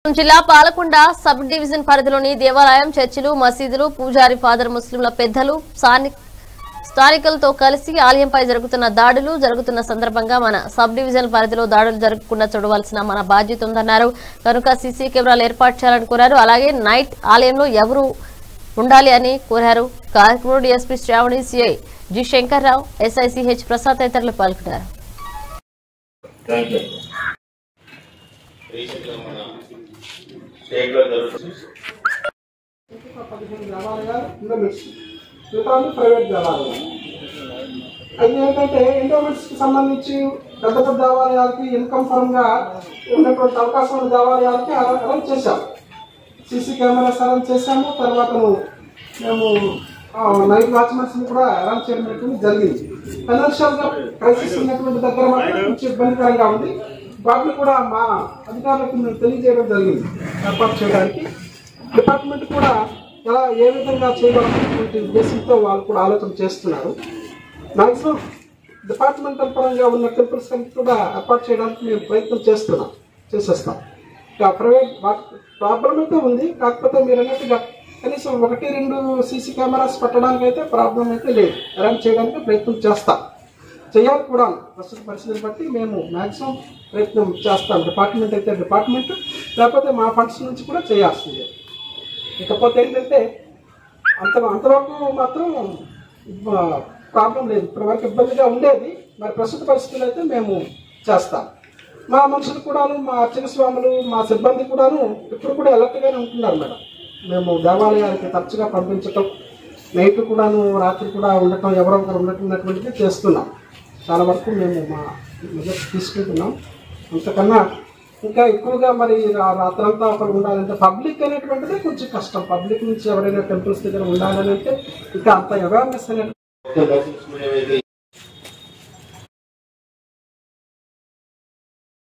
జిల్లా Palakonda sub division పరిధిలోని దేవాలయం చర్చిలు మసీదులు పూజారి ఫాదర్ ముస్లింల పెద్దలు స్థానిక స్థానికులతో కలిసి ఆలయంపై జరుగుతున్న దాడులు జరుగుతున్న సందర్భంగా మన సబ్ డివిజన్ పరిధిలో దాడులు జరగకుండా చూడవలసిన మన బాధ్యత ఉందన్నారు కనుక సీసీ కెమెరాలు ఏర్పాటు చేయాలని కోరారు అలాగే నైట్ ఆలయంలో ఎవరు ఉండాలి అని కోరారు కార్యక్రమంలో DSP Sravani CI G Shankar Rao SI CH Prasad తదితరులు పాల్గొన్నారు థ్యాంక్ యూ రీసెంట్గా మన స్టేట్లో జరుగుతుంది పదిహేను దేవాలయాలు ఎండోమెంట్స్ మిగతాన్ని ప్రైవేట్ దేవాలయాలు అది ఏంటంటే ఎండోమెంట్స్కి సంబంధించి పెద్ద పెద్ద దేవాలయాలకి ఇన్కమ్ పరంగా ఉన్నటువంటి అవకాశం ఉన్న దేవాలయాలకి అలా- అరేంజ్ చేశాం సీసీ కెమెరాస్ అరేంజ్ చేశాము తర్వాత మేము నైట్ వాచ్మెన్స్ని కూడా అరేంజ్ చేయడం అనేటువంటి జరిగింది ఫైనాన్షియల్గా క్రైసిస్ ఉన్నటువంటి దగ్గర మాత్రం కొంచెం ఇబ్బందికరంగా ఉంది వాటిని కూడా మా అధికారులకు మేము తెలియజేయడం జరిగింది ఏర్పాటు చేయడానికి డిపార్ట్మెంట్ కూడా ఎలా ఏ విధంగా చేయగలటువంటి ఉద్దేశంతో వాళ్ళు కూడా ఆలోచన చేస్తున్నారు మాక్సిమం డిపార్ట్మెంటల్ పరంగా ఉన్న టెంపుల్స్ అన్ని కూడా ఏర్పాటు చేయడానికి మేము ప్రయత్నం చేస్తున్నాం చేసేస్తాం ఇక ప్రైవేట్ ప్రాబ్లం అయితే ఉంది కాకపోతే మీరు అన్నట్టుగా కనీసం ఒకటి రెండు సీసీ కెమెరాస్ పెట్టడానికి అయితే ప్రాబ్లం అయితే లేదు అరేంజ్ చేయడానికి ప్రయత్నం చేస్తాం చేయాలి కూడా ప్రస్తుత పరిస్థితిని బట్టి మేము మ్యాక్సిమం ప్రయత్నం చేస్తాం డిపార్ట్మెంట్ అయితే డిపార్ట్మెంట్ లేకపోతే మా ఫండ్స్ నుంచి కూడా చేయాల్సిందే ఇకపోతే ఏంటంటే అంత అంతవరకు మాత్రం ప్రాబ్లం లేదు ఇప్పటివరకు ఇబ్బందిగా ఉండేది మరి ప్రస్తుత పరిస్థితులు అయితే మేము చేస్తాం మా మనుషులు కూడాను మా అర్చక స్వాములు మా సిబ్బంది కూడాను ఇప్పుడు కూడా అలర్ట్గానే ఉంటున్నారు మేడం మేము దేవాలయానికి తరచుగా పంపించటం నైట్ కూడాను రాత్రి కూడా ఉండటం ఎవరో ఒకరు ఉండటం చేస్తున్నాం చాలా వరకు మేము మా మెజర్స్ తీసుకుంటున్నాం అంతకన్నా ఇంకా ఎక్కువగా మరి రా- రాత్రంతా ఒకరు ఉండాలంటే పబ్లిక్ అనేటువంటిది కొంచెం కష్టం పబ్లిక్ నుంచి ఎవరైనా టెంపుల్స్ దగ్గర ఉండాలని అంటే ఇంకా అంత అవేర్నెస్ అనేది దర్శించుకునేవి